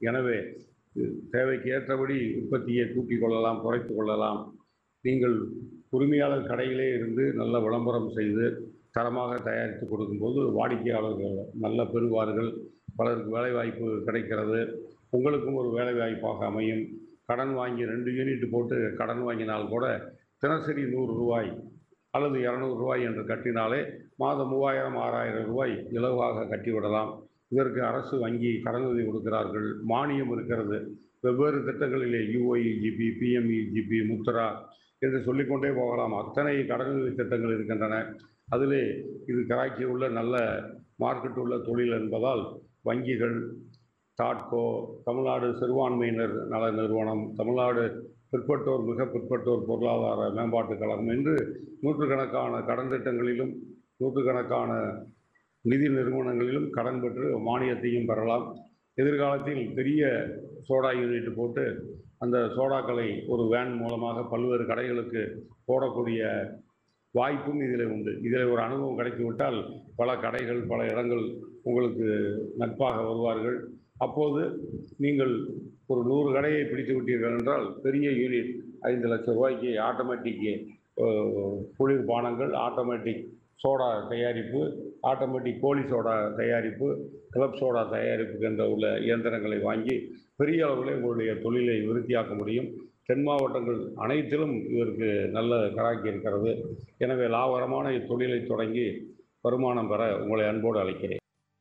எனவே இது தேவைக்கு ஏற்றபடி உற்பத்தியை கூட்டிக் கொள்ளலாம் குறைத்து கொள்ளலாம் நீங்கள் உரிமையாளர் கடையிலே இருந்து நல்ல விளம்பரம் செய்து தரமாக தயாரித்து கொடுக்கும்போது வாடிக்கையாளர்கள் நல்ல பெறுவார்கள் பலருக்கு வேலைவாய்ப்பு கிடைக்கிறது உங்களுக்கும் ஒரு வேலைவாய்ப்பாக அமையும் கடன் வாங்கி ரெண்டு யூனிட் போட்டு கடன் வாங்கினால் கூட தினசரி நூறு ரூபாய் அல்லது இரநூறு ரூபாய் என்று கட்டினாலே மாதம் மூவாயிரம் ஆறாயிரம் ரூபாய் இலவாக கட்டிவிடலாம் இதற்கு அரசு வங்கி கடனுதவி கொடுக்கிறார்கள் மானியம் இருக்கிறது வெவ்வேறு திட்டங்களிலே யுஐஜிபி பிஎம்இஜிபி முத்ரா என்று சொல்லிக்கொண்டே போகலாம் அத்தனை கடனுதவி திட்டங்கள் இருக்கின்றன அதிலே இது கராக்கி உள்ள நல்ல மார்க்கெட் உள்ள தொழில் என்பதால் வங்கிகள் தாட்கோ தமிழ்நாடு சிறுபான்மையினர் நல நிறுவனம் தமிழ்நாடு பிற்பட்டோர் மிக பிற்பட்டோர் பொருளாதார மேம்பாட்டுக் கழகம் என்று நூற்றுக்கணக்கான கடன் திட்டங்களிலும் நூற்றுக்கணக்கான நிதி நிறுவனங்களிலும் கடன் பெற்று மானியத்தையும் பெறலாம் எதிர்காலத்தில் பெரிய சோடா யூனிட் போட்டு அந்த சோடாக்களை ஒரு வேன் மூலமாக பல்வேறு கடைகளுக்கு போடக்கூடிய வாய்ப்பும் இதில் உண்டு இதில் ஒரு அனுபவம் கிடைத்துவிட்டால் பல கடைகள் பல இடங்கள் உங்களுக்கு நட்பாக வருவார்கள் அப்போது நீங்கள் ஒரு நூறு கடையை பிடித்து விட்டீர்கள் என்றால் பெரிய யூனிட் ஐந்து லட்சம் ரூபாய்க்கு ஆட்டோமேட்டிக் குளிர்பானங்கள் ஆட்டோமேட்டிக் சோடா தயாரிப்பு ஆட்டோமேட்டிக் கோழி சோடா தயாரிப்பு கிளப் சோடா தயாரிப்பு என்ற உள்ள இயந்திரங்களை வாங்கி பெரிய அளவில் உங்களுடைய தொழிலை விருத்தியாக்க முடியும் தென் மாவட்டங்கள் அனைத்திலும் இதற்கு நல்ல கராக்கி இருக்கிறது எனவே லாபகரமான இத்தொழிலை தொடங்கி வருமானம் பெற உங்களை அன்போடு அழைக்கிறேன்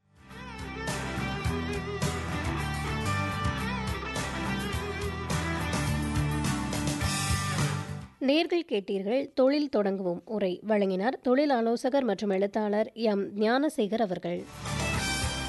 நேர்கள் கேட்டீர்கள் தொழில் தொடங்குவோம் உரை வழங்கினார் தொழில் ஆலோசகர் மற்றும் எழுத்தாளர் எம் ஞானசேகர் அவர்கள்